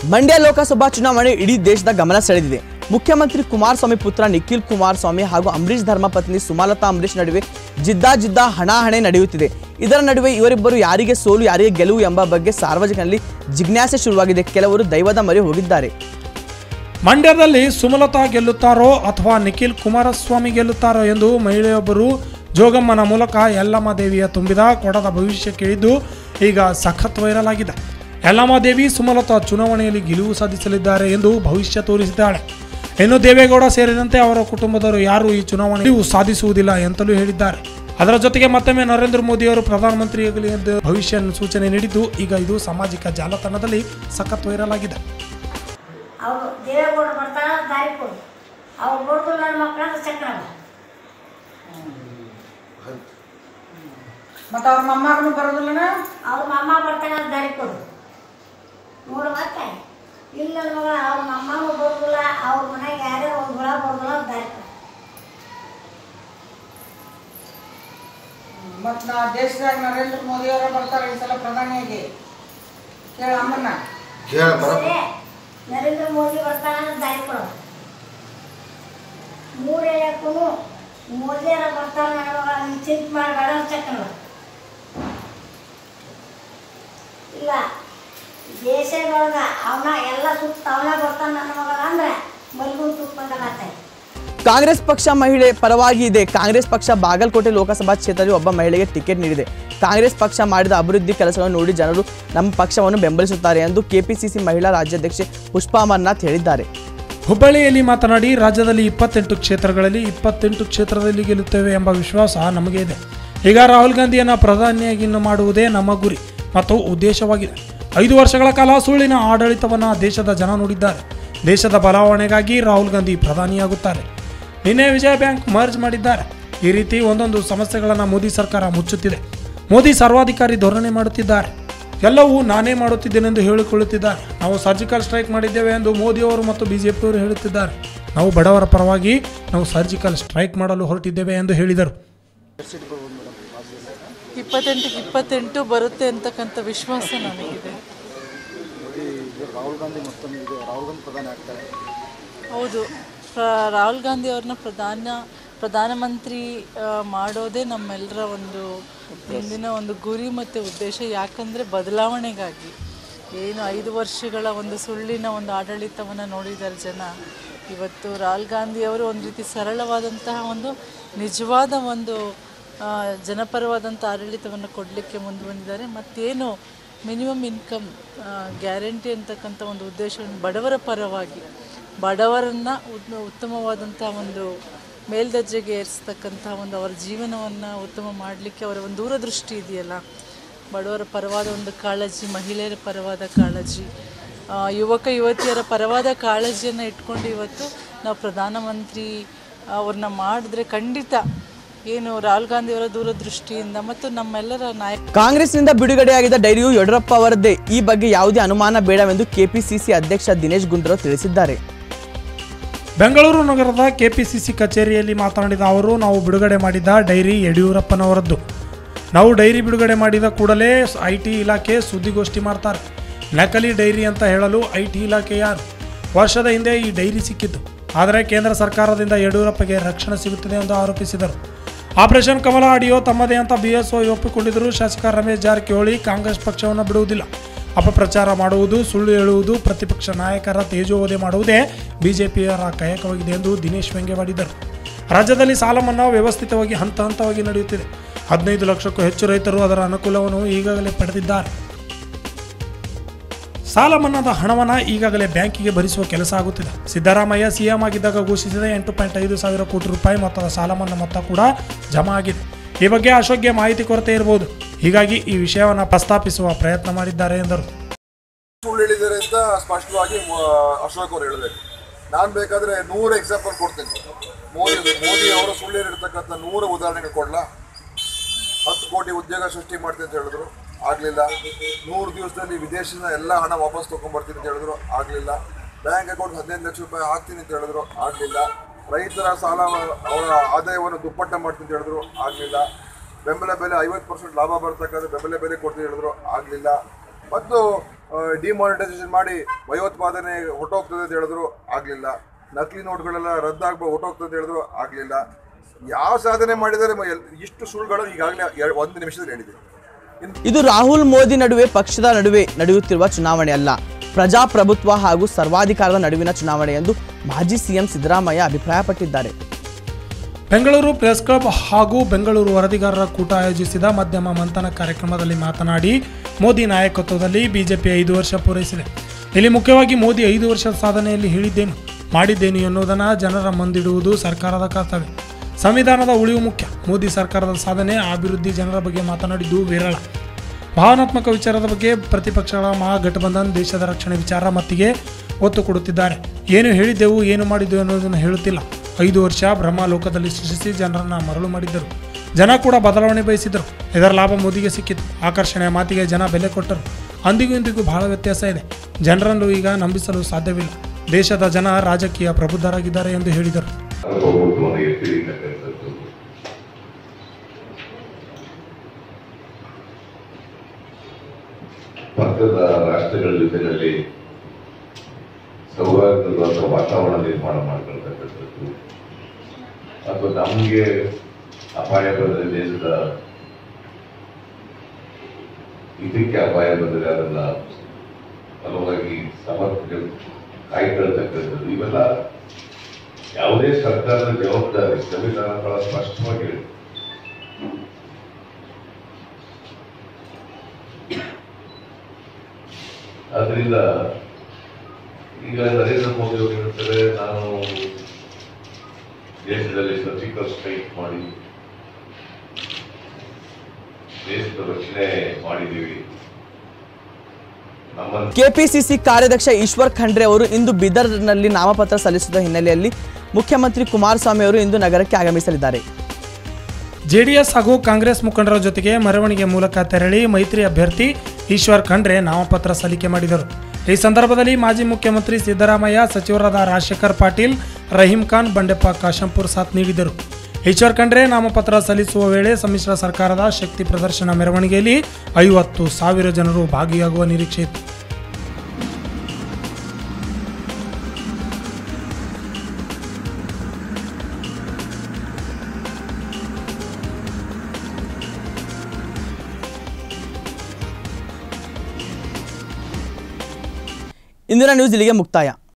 ಮಂಡ್ಯ ಲೋಕಸಭಾ ಚುನಾವಣೆ ಇಡೀ ದೇಶದ ಗಮನ ಸೆಳೆದಿದೆ ಮುಖ್ಯಮಂತ್ರಿ ಕುಮಾರಸ್ವಾಮಿ ಪುತ್ರ ನಿಖಿಲ್ ಕುಮಾರಸ್ವಾಮಿ ಹಾಗೂ ಅಂಬರೀಷ್ ಧರ್ಮಪತ್ನಿ ಸುಮಲತಾ ಅಂಬರೀಷ್ ನಡುವೆ ಜಿದ್ದಾ ಜಿದ್ದಾ ಹಣಾಹಣೆ ನಡೆಯುತ್ತಿದೆ ಇದರ ನಡುವೆ ಇವರಿಬ್ಬರು ಯಾರಿಗೆ ಸೋಲು ಯಾರಿಗೆ ಗೆಲುವು ಎಂಬ ಬಗ್ಗೆ ಸಾರ್ವಜನಿಕರಲ್ಲಿ ಜಿಜ್ಞಾಸೆ ಶುರುವಾಗಿದೆ ಕೆಲವರು ದೈವದ ಮೊರೆ ಹೋಗಿದ್ದಾರೆ ಮಂಡ್ಯದಲ್ಲಿ ಸುಮಲತಾ ಗೆಲ್ಲುತ್ತಾರೋ ಅಥವಾ ನಿಖಿಲ್ ಕುಮಾರಸ್ವಾಮಿ ಗೆಲ್ಲುತ್ತಾರೋ ಎಂದು ಮಹಿಳೆಯೊಬ್ಬರು ಜೋಗಮ್ಮನ ಮೂಲಕ ಯಲ್ಲಮ್ಮ ದೇವಿಯ ತುಂಬಿದ ಕೊಡದ ಭವಿಷ್ಯ ಕೇಳಿದ್ದು ಈಗ ಸಖತ್ ವೈರಲ್ ಆಗಿದೆ ಯಲ್ಲಮ್ಮ ದೇವಿ ಸುಮಲತಾ ಚುನಾವಣೆಯಲ್ಲಿ ಗೆಲುವು ಸಾಧಿಸಲಿದ್ದಾರೆ ಎಂದು ಭವಿಷ್ಯ ತೋರಿಸಿದ್ದಾಳೆ ಇನ್ನು ದೇವೇಗೌಡ ಸೇರಿದಂತೆ ಅವರ ಕುಟುಂಬದವರು ಯಾರೂ ಈ ಚುನಾವಣೆ ಗೆಲುವು ಸಾಧಿಸುವುದಿಲ್ಲ ಎಂತಲೂ ಹೇಳಿದ್ದಾರೆ ಅದರ ಜೊತೆಗೆ ಮತ್ತೊಮ್ಮೆ ನರೇಂದ್ರ ಮೋದಿಯವರು ಪ್ರಧಾನಮಂತ್ರಿಯಾಗಲಿ ಎಂದು ಭವಿಷ್ಯ ಸೂಚನೆ ನೀಡಿದ್ದು ಈಗ ಇದು ಸಾಮಾಜಿಕ ಜಾಲತಾಣದಲ್ಲಿ ಸಖತ್ ವೈರಲ್ ಆಗಿದೆ ಅವ್ರು ದೇವೇಗೌಡರು ಬರ್ತಾರ ದಾರಿ ಕೊಡು ಅವ್ರು ಬಡ್ದು ನನ್ನ ಮಕ್ಕಳನ್ನ ಚಕ್ರ ಮತ್ತು ಅವ್ರ ಮೊಮ್ಮಗನು ಬರೋದಿಲ್ಲನ ಅವ್ರ ಮಮ್ಮ ಬರ್ತಾನ ದಾರಿ ಕೊಡು ನೋಡು ಮತ್ತೆ ಇಲ್ಲ ನನ್ ಮಗ ಅವ್ರ ಮಮ್ಮನೂ ಬರೋದಿಲ್ಲ ಅವ್ರ ಮನೆಗೆ ಯಾರೇ ಒಂದು ಹುಳ ಬರೋದಿಲ್ಲ ದಾರಿ ಕೊಡು ಮತ್ತು ನಾ ದೇಶದಾಗ ನರೇಂದ್ರ ಮೋದಿ ಅವರ ಬರ್ತಾರೆ ಈ ಸಲ ಪ್ರಧಾನಿಯಾಗಿ ಕೇಳ ಅಮ್ಮನ್ನ ಕೇಳ ಬರಪ್ಪ ಸರಿ, ನರೇಂದ್ರ ಮೋದಿ ಬರ್ತಾನ ದಾರಿ ಕೊಡು ಮೂರು ಹೇಳಕ್ಕೂ ಮೋದಿಯರ ಬರ್ತಾನ ನನ್ನ ಮಗ ನೀನ್ ಚಿಂತೆ ಮಾಡಬೇಡ ಚಕ್ರ ಇಲ್ಲ ದೇಶದೊಳಗ ಅವನ ಎಲ್ಲ ಸುತ್ತ ಅವನ ಬರ್ತಾನ ನನ್ನ ಮಗ ಅಂದ್ರೆ ಮಲ್ಗುನ್ ತುಪ್ಕೊಂಡಾಗತ್ತೆ ಕಾಂಗ್ರೆಸ್ ಪಕ್ಷ ಮಹಿಳೆ ಪರವಾಗಿ ಇದೆ ಕಾಂಗ್ರೆಸ್ ಪಕ್ಷ ಬಾಗಲಕೋಟೆ ಲೋಕಸಭಾ ಕ್ಷೇತ್ರದಲ್ಲಿ ಒಬ್ಬ ಮಹಿಳೆಗೆ ಟಿಕೆಟ್ ನೀಡಿದೆ ಕಾಂಗ್ರೆಸ್ ಪಕ್ಷ ಮಾಡಿದ ಅಭಿವೃದ್ಧಿ ಕೆಲಸಗಳನ್ನು ನೋಡಿ ಜನರು ನಮ್ಮ ಪಕ್ಷವನ್ನು ಬೆಂಬಲಿಸುತ್ತಾರೆ ಎಂದು ಕೆಪಿಸಿಸಿ ಮಹಿಳಾ ರಾಜ್ಯಾಧ್ಯಕ್ಷೆ ಪುಷ್ಪಾ ಅಮರ್ನಾಥ್ ಹೇಳಿದ್ದಾರೆ ಹುಬ್ಬಳ್ಳಿಯಲ್ಲಿ ಮಾತನಾಡಿ ರಾಜ್ಯದಲ್ಲಿ ಇಪ್ಪತ್ತೆಂಟು ಕ್ಷೇತ್ರಗಳಲ್ಲಿ ಇಪ್ಪತ್ತೆಂಟು ಕ್ಷೇತ್ರದಲ್ಲಿ ಗೆಲ್ಲುತ್ತೇವೆ ಎಂಬ ವಿಶ್ವಾಸ ನಮಗೆ ಇದೆ ಈಗ ರಾಹುಲ್ ಗಾಂಧಿಯನ್ನು ಪ್ರಧಾನಿಯಾಗಿ ಮಾಡುವುದೇ ನಮ್ಮ ಗುರಿ ಮತ್ತು ಉದ್ದೇಶವಾಗಿದೆ ಐದು ವರ್ಷಗಳ ಕಾಲ ಸುಳ್ಳಿನ ಆಡಳಿತವನ್ನು ದೇಶದ ಜನ ನೋಡಿದ್ದಾರೆ ದೇಶದ ಬಲಾವಣೆಗಾಗಿ ರಾಹುಲ್ ಗಾಂಧಿ ಪ್ರಧಾನಿಯಾಗುತ್ತಾರೆ ನಿನ್ನೆ ವಿಜಯ ಬ್ಯಾಂಕ್ ಮರ್ಜ್ ಮಾಡಿದ್ದಾರೆ ಈ ರೀತಿ ಒಂದೊಂದು ಸಮಸ್ಯೆಗಳನ್ನು ಮೋದಿ ಸರ್ಕಾರ ಮುಚ್ಚುತ್ತಿದೆ ಮೋದಿ ಸರ್ವಾಧಿಕಾರಿ ಧೋರಣೆ ಮಾಡುತ್ತಿದ್ದಾರೆ ಎಲ್ಲವೂ ನಾನೇ ಮಾಡುತ್ತಿದ್ದೇನೆಂದು ಹೇಳಿಕೊಳ್ಳುತ್ತಿದ್ದಾರೆ ನಾವು ಸರ್ಜಿಕಲ್ ಸ್ಟ್ರೈಕ್ ಮಾಡಿದ್ದೇವೆ ಎಂದು ಮೋದಿಯವರು ಮತ್ತು ಬಿಜೆಪಿಯವರು ಹೇಳುತ್ತಿದ್ದಾರೆ ನಾವು ಬಡವರ ಪರವಾಗಿ ನಾವು ಸರ್ಜಿಕಲ್ ಸ್ಟ್ರೈಕ್ ಮಾಡಲು ಹೊರಟಿದ್ದೇವೆ ಎಂದು ಹೇಳಿದರು ಇಪ್ಪತ್ತೆಂಟಕ್ಕೆ ಇಪ್ಪತ್ತೆಂಟು ಬರುತ್ತೆ ಅಂತಕ್ಕಂಥ ವಿಶ್ವಾಸ ನನಗಿದೆ ಹೌದು ಪ್ರ- ರಾಹುಲ್ ಗಾಂಧಿ ಅವ್ರನ್ನ ಪ್ರಧಾನ ಪ್ರಧಾನಮಂತ್ರಿ ಆ, ಮಾಡೋದೇ ನಮ್ಮೆಲ್ಲರ ಒಂದು ಇಂದಿನ ಒಂದು ಗುರಿ ಮತ್ತು ಉದ್ದೇಶ ಯಾಕಂದರೆ ಬದಲಾವಣೆಗಾಗಿ ಏನು ಐದು ವರ್ಷಗಳ ಒಂದು ಸುಳ್ಳಿನ ಒಂದು ಆಡಳಿತವನ್ನು ನೋಡಿದ್ದಾರೆ ಜನ ಇವತ್ತು ರಾಹುಲ್ ಗಾಂಧಿ ಅವರು ಒಂದು ರೀತಿ ಸರಳವಾದಂತಹ ಒಂದು ನಿಜವಾದ ಒಂದು ಆ, ಜನಪರವಾದಂಥ ಆಡಳಿತವನ್ನು ಕೊಡಲಿಕ್ಕೆ ಮುಂದೆ ಬಂದಿದ್ದಾರೆ ಮತ್ತೇನು ಮಿನಿಮಮ್ ಇನ್ಕಮ್ ಗ್ಯಾರಂಟಿ ಅಂತಕ್ಕಂಥ ಒಂದು ಉದ್ದೇಶವನ್ನು ಬಡವರ ಪರವಾಗಿ ಬಡವರನ್ನು ಉತ್ತಮವಾದಂಥ ಒಂದು ಮೇಲ್ದರ್ಜೆಗೆ ಏರಿಸ್ತಕ್ಕಂಥ ಒಂದು ಅವರ ಜೀವನವನ್ನು ಉತ್ತಮ ಮಾಡಲಿಕ್ಕೆ ಅವರ ಒಂದು ದೂರದೃಷ್ಟಿ ಇದೆಯಲ್ಲ ಬಡವರ ಪರವಾದ ಒಂದು ಕಾಳಜಿ ಮಹಿಳೆಯರ ಪರವಾದ ಕಾಳಜಿ ಆ, ಯುವಕ ಯುವತಿಯರ ಪರವಾದ ಕಾಳಜಿಯನ್ನು ಇಟ್ಕೊಂಡು ಇವತ್ತು ನಾವು ಪ್ರಧಾನಮಂತ್ರಿ ಅವ್ರನ್ನ ಮಾಡಿದ್ರೆ ಖಂಡಿತ ಏನು ರಾಹುಲ್ ಗಾಂಧಿ ಅವರ ದೂರದೃಷ್ಟಿಯಿಂದ ಮತ್ತು ನಮ್ಮೆಲ್ಲರ ನಾಯಕ ಕಾಂಗ್ರೆಸ್ನಿಂದ ಬಿಡುಗಡೆಯಾಗಿದ್ದ ಡೈರಿಯು ಯಡಿಯೂರಪ್ಪ ಅವರದ್ದೇ ಈ ಬಗ್ಗೆ ಯಾವುದೇ ಅನುಮಾನ ಬೇಡವೆಂದು ಕೆಪಿಸಿಸಿ ಅಧ್ಯಕ್ಷ ದಿನೇಶ್ ಗುಂಡೂರಾವ್ ತಿಳಿಸಿದ್ದಾರೆ ಬೆಂಗಳೂರು ನಗರದ ಕೆಪಿಸಿಸಿ ಕಚೇರಿಯಲ್ಲಿ ಮಾತನಾಡಿದ ಅವರು ನಾವು ಬಿಡುಗಡೆ ಮಾಡಿದ ಡೈರಿ ಯಡಿಯೂರಪ್ಪನವರದ್ದು ನಾವು ಡೈರಿ ಬಿಡುಗಡೆ ಮಾಡಿದ ಕೂಡಲೇ ಐ ಟಿ ಇಲಾಖೆ ಸುದ್ದಿಗೋಷ್ಠಿ ಮಾಡ್ತಾರೆ ನಕಲಿ ಡೈರಿ ಅಂತ ಹೇಳಲು ಐ ಟಿ ಇಲಾಖೆ ಯಾರು ವರ್ಷದ ಹಿಂದೆ ಈ ಡೈರಿ ಸಿಕ್ಕಿದ್ದು ಆದರೆ ಕೇಂದ್ರ ಸರ್ಕಾರದಿಂದ ಯಡಿಯೂರಪ್ಪಗೆ ರಕ್ಷಣೆ ಸಿಗುತ್ತದೆ ಎಂದು ಆರೋಪಿಸಿದರು ಆಪರೇಷನ್ ಕಮಲ ಆಡಿಯೋ ತಮ್ಮದೇ ಅಂತ ಬಿಎಸ್ಒ ಒಪ್ಪಿಕೊಂಡಿದ್ದರು ಶಾಸಕ ರಮೇಶ್ ಜಾರಕಿಹೊಳಿ ಕಾಂಗ್ರೆಸ್ ಪಕ್ಷವನ್ನು ಬಿಡುವುದಿಲ್ಲ ಅಪಪ್ರಚಾರ ಮಾಡುವುದು ಸುಳ್ಳು ಹೇಳುವುದು ಪ್ರತಿಪಕ್ಷ ನಾಯಕರ ತೇಜೋವಧೆ ಮಾಡುವುದೇ ಬಿಜೆಪಿಯರ ಕಾಯಕವಾಗಿದೆ ಎಂದು ದಿನೇಶ್ ವ್ಯಂಗ್ಯವಾಡಿದರು ರಾಜ್ಯದಲ್ಲಿ ಸಾಲ ಮನ್ನಾ ವ್ಯವಸ್ಥಿತವಾಗಿ ಹಂತ ಹಂತವಾಗಿ ನಡೆಯುತ್ತಿದೆ ಹದಿನೈದು ಲಕ್ಷಕ್ಕೂ ಹೆಚ್ಚು ರೈತರು ಅದರ ಅನುಕೂಲವನ್ನು ಈಗಾಗಲೇ ಪಡೆದಿದ್ದಾರೆ ಸಾಲ ಮನ್ನಾದ ಹಣವನ್ನು ಈಗಾಗಲೇ ಬ್ಯಾಂಕಿಗೆ ಭರಿಸುವ ಕೆಲಸ ಆಗುತ್ತಿದೆ ಸಿದ್ದರಾಮಯ್ಯ ಸಿಎಂ ಆಗಿದ್ದಾಗ ಘೋಷಿಸಿದ ಎಂಟು ಪಾಯಿಂಟ್ ಐದು ಸಾವಿರ ಕೋಟಿ ರೂಪಾಯಿ ಮೊತ್ತದ ಸಾಲ ಮನ್ನಾ ಮೊತ್ತ ಕೂಡ ಜಮಾ ಆಗಿದೆ ಈ ಬಗ್ಗೆ ಅಶೋಕ್ಗೆ ಮಾಹಿತಿ ಕೊರತೆ ಇರಬಹುದು ಹೀಗಾಗಿ ಈ ವಿಷಯವನ್ನು ಪ್ರಸ್ತಾಪಿಸುವ ಪ್ರಯತ್ನ ಮಾಡಿದ್ದಾರೆ ಎಂದರು ಸುಳ್ಳು ಹೇಳಿದ್ದಾರೆ ಅಂತ ಸ್ಪಷ್ಟವಾಗಿ ಮೊ- ಅಶೋಕ್ ಅವರು ಹೇಳಬೇಕು ನಾನು ಬೇಕಾದ್ರೆ ನೂರು ಎಕ್ಸಾಂಪಲ್ ಕೊಡ್ತೀನಿ ಮೋದಿ ಮೋದಿ ಅವರು ಸುಳ್ಳು ಹೇಳಿರ್ತಕ್ಕಂಥ ನೂರು ಉದಾಹರಣೆಗಳು ಕೊಡ್ಲಾ ಹತ್ತು ಕೋಟಿ ಉದ್ಯೋಗ ಸೃಷ್ಟಿ ಮಾಡ್ತೀನಿ ಅಂತ ಹೇಳಿದ್ರು ಆಗಲಿಲ್ಲ ನೂರು ದಿವಸದಲ್ಲಿ ವಿದೇಶದ ಎಲ್ಲ ಹಣ ವಾಪಸ್ ತೊಗೊಂಬರ್ತೀನಿ ಅಂತ ಹೇಳಿದ್ರು ಆಗಲಿಲ್ಲ ಬ್ಯಾಂಕ್ ಅಕೌಂಟ್ ಹದಿನೈದು ಲಕ್ಷ ರೂಪಾಯಿ ಹಾಕ್ತೀನಿ ಅಂತ ಹೇಳಿದ್ರು ಆಗಲಿಲ್ಲ ರೈತರ ಸಾಲ ಅವರ ಆದಾಯವನ್ನು ದುಪ್ಪಟ್ಟ ಮಾಡ್ತೀನಿ ಅಂತ ಹೇಳಿದ್ರು ಆಗಲಿಲ್ಲ ಬೆಂಬಲ ಬೆಲೆ ಐವತ್ತು ಪರ್ಸೆಂಟ್ ಲಾಭ ಬರ್ತಕ್ಕಂಥ ಬೆಂಬಲ ಬೆಲೆ ಕೊಡ್ತೀನಿ ಹೇಳಿದ್ರು ಆಗಲಿಲ್ಲ ಮತ್ತು ಡಿಮಾನಿಟೈಸೇಷನ್ ಮಾಡಿ ಭಯೋತ್ಪಾದನೆ ಹೊಟ್ಟೋಗ್ತದೆ ಅಂತ ಹೇಳಿದ್ರು ಆಗಲಿಲ್ಲ ನಕಲಿ ನೋಟ್ಗಳೆಲ್ಲ ರದ್ದಾಗ್ಬೋದು ಹೊಟ್ಟೋಗ್ತದೆ ಅಂತ ಹೇಳಿದ್ರು ಆಗಲಿಲ್ಲ ಯಾವ ಸಾಧನೆ ಮಾಡಿದರೆ ಮ- ಎಲ್- ಇಷ್ಟು ಸುಳ್ಳುಗಳು ಈಗಾಗಲೇ ಒಂದು ನಿಮಿಷದಲ್ಲಿ ಹೇಳಿದ್ದೀನಿ ಇನ್ನು ಇದು ರಾಹುಲ್ ಮೋದಿ ನಡುವೆ ಪಕ್ಷದ ನಡುವೆ ನಡೆಯುತ್ತಿರುವ ಚುನಾವಣೆ ಅಲ್ಲ ಪ್ರಜಾಪ್ರಭುತ್ವ ಹಾಗೂ ಸರ್ವಾಧಿಕಾರದ ನಡುವಿನ ಚುನಾವಣೆ ಎಂದು ಮಾಜಿ ಸಿಎಂ ಸಿದ್ದರಾಮಯ್ಯ ಅಭಿಪ್ರಾಯಪಟ್ಟಿದ್ದಾರೆ ಬೆಂಗಳೂರು ಪ್ರೆಸ್ ಕ್ಲಬ್ ಹಾಗೂ ಬೆಂಗಳೂರು ವರದಿಗಾರರ ಕೂಟ ಆಯೋಜಿಸಿದ ಮಧ್ಯಮ ಮಂಥನ ಕಾರ್ಯಕ್ರಮದಲ್ಲಿ ಮಾತನಾಡಿ ಮೋದಿ ನಾಯಕತ್ವದಲ್ಲಿ ಬಿಜೆಪಿ ಐದು ವರ್ಷ ಪೂರೈಸಿದೆ ಇಲ್ಲಿ ಮುಖ್ಯವಾಗಿ ಮೋದಿ ಐದು ವರ್ಷದ ಸಾಧನೆಯಲ್ಲಿ ಹೇಳಿದ್ದೇನು ಮಾಡಿದ್ದೇನು ಎನ್ನುವುದನ್ನು ಜನರ ಮುಂದಿಡುವುದು ಸರ್ಕಾರದ ಕರ್ತವ್ಯ ಸಂವಿಧಾನದ ಉಳಿವು ಮುಖ್ಯ ಮೋದಿ ಸರ್ಕಾರದ ಸಾಧನೆ ಅಭಿವೃದ್ಧಿ ಜನರ ಬಗ್ಗೆ ಮಾತನಾಡಿದ್ದು ವಿರಳ ಭಾವನಾತ್ಮಕ ವಿಚಾರದ ಬಗ್ಗೆ ಪ್ರತಿಪಕ್ಷಗಳ ಮಹಾಗಠಬಂಧನ್ ದೇಶದ ರಕ್ಷಣೆ ವಿಚಾರ ಮತ್ತಿಗೆ ಒತ್ತು ಕೊಡುತ್ತಿದ್ದಾರೆ ಏನು ಹೇಳಿದ್ದೆವು ಏನು ಮಾಡಿದ್ದೆವು ಎನ್ನುವುದನ್ನು ಹೇಳುತ್ತಿಲ್ಲ ಐದು ವರ್ಷ ಬ್ರಹ್ಮಲೋಕದಲ್ಲಿ ಸೃಷ್ಟಿಸಿ ಜನರನ್ನು ಮರಳು ಮಾಡಿದ್ದರು ಜನ ಕೂಡ ಬದಲಾವಣೆ ಬಯಸಿದರು ಇದರ ಲಾಭ ಮೋದಿಗೆ ಸಿಕ್ಕಿತು ಆಕರ್ಷಣೆಯ ಮಾತಿಗೆ ಜನ ಬೆಲೆ ಕೊಟ್ಟರು ಅಂದಿಗೂ ಇಂದಿಗೂ ಬಹಳ ವ್ಯತ್ಯಾಸ ಇದೆ ಜನರನ್ನು ಈಗ ನಂಬಿಸಲು ಸಾಧ್ಯವಿಲ್ಲ ದೇಶದ ಜನ ರಾಜಕೀಯ ಪ್ರಬುದ್ಧರಾಗಿದ್ದಾರೆ ಎಂದು ಹೇಳಿದರು ಸಾರ್ವಭೌಮತ್ವವನ್ನು ಎತ್ತಿರಿತಕ್ಕಂಥದ್ದು ಪಕ್ಕದ ರಾಷ್ಟ್ರಗಳ ಜೊತೆಯಲ್ಲಿ ಸೌಹಾರ್ದದ ವಾತಾವರಣ ನಿರ್ಮಾಣ ಮಾಡ್ಕೊಳ್ತಕ್ಕಂಥದ್ದು ಅಥವಾ ನಮಗೆ ಅಪಾಯ ಬಂದರೆ ದೇಶದ ಇದಕ್ಕೆ ಅಪಾಯ ಬಂದರೆ ಅದನ್ನ ಬಲವಾಗಿ ಸಮರ್ಥನೆ ಕಾಯ್ಕೊಳ್ತಕ್ಕಂಥದ್ದು ಇವೆಲ್ಲ ಯಾವುದೇ ಸರ್ಕಾರದ ಜವಾಬ್ದಾರಿ ಸಂವಿಧಾನ ಬಹಳ ಸ್ಪಷ್ಟವಾಗಿ ಹೇಳಿದೆ ಆದ್ರಿಂದ ಈಗ ನರೇಂದ್ರ ಮೋದಿ ಅವರು ಹೇಳ್ತಾರೆ ನಾನು ದೇಶದಲ್ಲಿ ಸರ್ಜಿಕಲ್ ಸ್ಟ್ರೈಕ್ ಮಾಡಿ ದೇಶದ ರಕ್ಷಣೆ ಮಾಡಿದ್ದೀವಿ ನಮ್ಮ ಕೆಪಿಸಿಸಿ ಕಾರ್ಯಾಧ್ಯಕ್ಷ ಈಶ್ವರ್ ಖಂಡ್ರೆ ಅವರು ಇಂದು ಬೀದರ್ನಲ್ಲಿ ನಾಮಪತ್ರ ಸಲ್ಲಿಸಿದ ಹಿನ್ನೆಲೆಯಲ್ಲಿ ಮುಖ್ಯಮಂತ್ರಿ ಕುಮಾರಸ್ವಾಮಿ ಅವರು ಇಂದು ನಗರಕ್ಕೆ ಆಗಮಿಸಲಿದ್ದಾರೆ ಜೆಡಿಎಸ್ ಹಾಗೂ ಕಾಂಗ್ರೆಸ್ ಮುಖಂಡರ ಜೊತೆಗೆ ಮೆರವಣಿಗೆ ಮೂಲಕ ತೆರಳಿ ಮೈತ್ರಿ ಅಭ್ಯರ್ಥಿ ಈಶ್ವರ್ ಖಂಡ್ರೆ ನಾಮಪತ್ರ ಸಲ್ಲಿಕೆ ಮಾಡಿದರು ಈ ಸಂದರ್ಭದಲ್ಲಿ ಮಾಜಿ ಮುಖ್ಯಮಂತ್ರಿ ಸಿದ್ದರಾಮಯ್ಯ ಸಚಿವರಾದ ರಾಜಶೇಖರ್ ಪಾಟೀಲ್ ರಹೀಂ ಖಾನ್ ಬಂಡೆಪ್ಪ ಕಾಶಂಪುರ್ ಸಾಥ್ ನೀಡಿದರು ಈಶ್ವರ್ ಖಂಡ್ರೆ ನಾಮಪತ್ರ ಸಲ್ಲಿಸುವ ವೇಳೆ ಸಮ್ಮಿಶ್ರ ಸರ್ಕಾರದ ಶಕ್ತಿ ಪ್ರದರ್ಶನ ಮೆರವಣಿಗೆಯಲ್ಲಿ ಐವತ್ತು ಸಾವಿರ ಜನರು ಭಾಗಿಯಾಗುವ ನಿರೀಕ್ಷೆ ಇತ್ತು ಇಂದಿನ ನ್ಯೂಸ್ ಇಲ್ಲಿಗೆ ಮುಕ್ತಾಯ